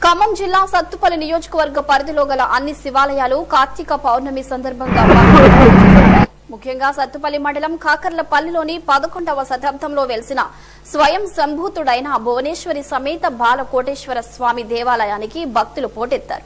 ఖమ్మం జిల్లా సత్తుపల్లి నియోజకవర్గ పరిధిలో గల అన్ని శివాలయాలు కార్తీక పౌర్ణమి సందర్భంగా ప్రారంభించబడ్డాయి. ముఖ్యంగా సత్తుపల్లి మండలం కాకర్లపల్లిలోని పదకొండవ శతాబ్దంలో వెలిసిన స్వయం సంభూతుడైన భువనేశ్వరి సమేత బాలకోటేశ్వర స్వామి దేవాలయానికి భక్తులు పోటెత్తారు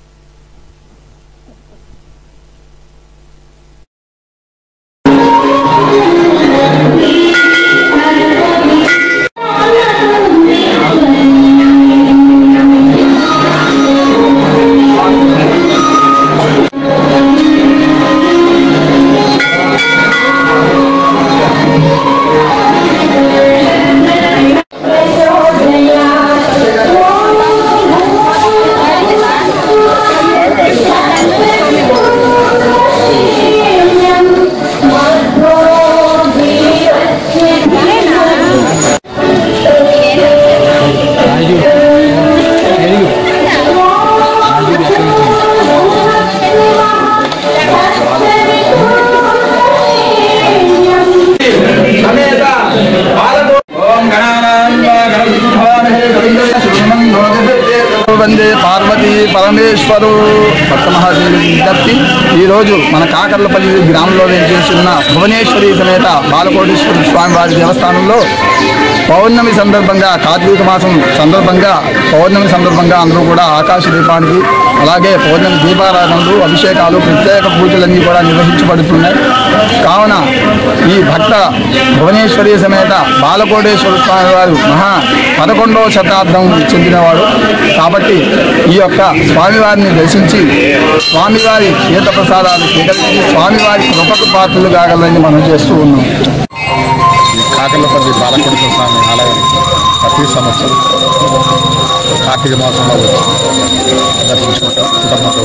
వందే పార్వతీ పరమేశ్వరు భక్త మహాదేవి విజ్ఞప్తి ఈరోజు మన కాకర్లపల్లి గ్రామంలో వేచేస్తున్న భువనేశ్వరి సమేత బాలకోటేశ్వర స్వామి వారి దేవస్థానంలో పౌర్ణమి సందర్భంగా కార్తీక మాసం సందర్భంగా పౌర్ణమి సందర్భంగా అందరూ కూడా ఆకాశ దీపానికి అలాగే పౌర్ణమి దీపారాధనలు అభిషేకాలు ప్రత్యేక పూజలన్నీ కూడా నిర్వహించబడుతున్నాయి కావున ఈ భక్త భువనేశ్వరి సమేత బాలకోటేశ్వర స్వామి వారు మహా పదకొండవ శతాబ్దం చెందినవాడు కాబట్టి ఈ యొక్క స్వామివారిని దర్శించి స్వామివారి తీర్థ ప్రసాదాలు స్వీకరించి స్వామివారి కృపకు పాత్రలు కాగలని మనం చేస్తూ ఉన్నాం ఈ కాకర్లపల్లి బాలకోటేశ్వర స్వామి ఆలయం ప్రతి సంవత్సరం కార్తీక మాసంలో వచ్చి దర్శించుకుంటాం కుటుంబంతో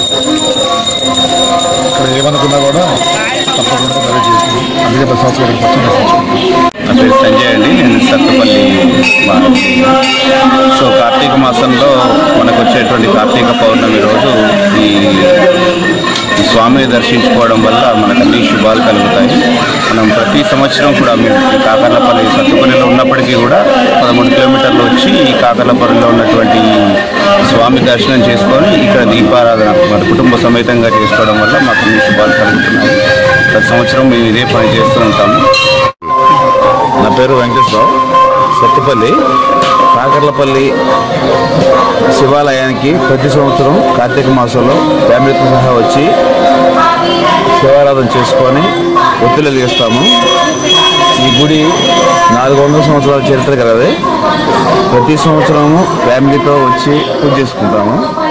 ఇక్కడ ఏమనుకున్నా కూడా తప్పకుండా దర్శనం చేస్తుంది అందుకే ప్రతి సంవత్సరం ఇక్కడికి వచ్చి దర్శించుకుంటాం నా పేరు సంజయ్ అండి నేను సత్తుపల్లి బాలాజీ. సో కార్తీక మాసంలో మనకు వచ్చేటువంటి కార్తీక పౌర్ణమి రోజు ఈ ఈ స్వామిని దర్శించుకోవడం వల్ల మనకు అన్ని శుభాలు కలుగుతాయి మనం ప్రతి సంవత్సరం కూడా మేము ఈ కాకర్లపల్లి సత్తుపల్లిలో ఉన్నప్పటికీ కూడా పదమూడు కిలోమీటర్లు వచ్చి ఈ కాకర్లపల్లిలో ఉన్నటువంటి ఈ స్వామి దర్శనం చేసుకొని ఇక్కడ దీపారాధన మన కుటుంబ సమేతంగా చేసుకోవడం వల్ల మాకు అన్ని శుభాలు కలుగుతున్నాయి ప్రతి సంవత్సరం మేము ఇదే పని చేస్తూ ఉంటాము నా పేరు వెంకటేశ్వరరావు సత్తుపల్లి కాకర్లపల్లి శివాలయానికి ప్రతి సంవత్సరం కార్తీక మాసంలో ఫ్యామిలీతో సహా వచ్చి శివారాధన చేసుకొని ఒత్తిడి వెలిగిస్తాము ఈ గుడి నాలుగు వందల సంవత్సరాల చరిత్ర కలది ప్రతి సంవత్సరము ఫ్యామిలీతో వచ్చి పూజ చేసుకుంటాము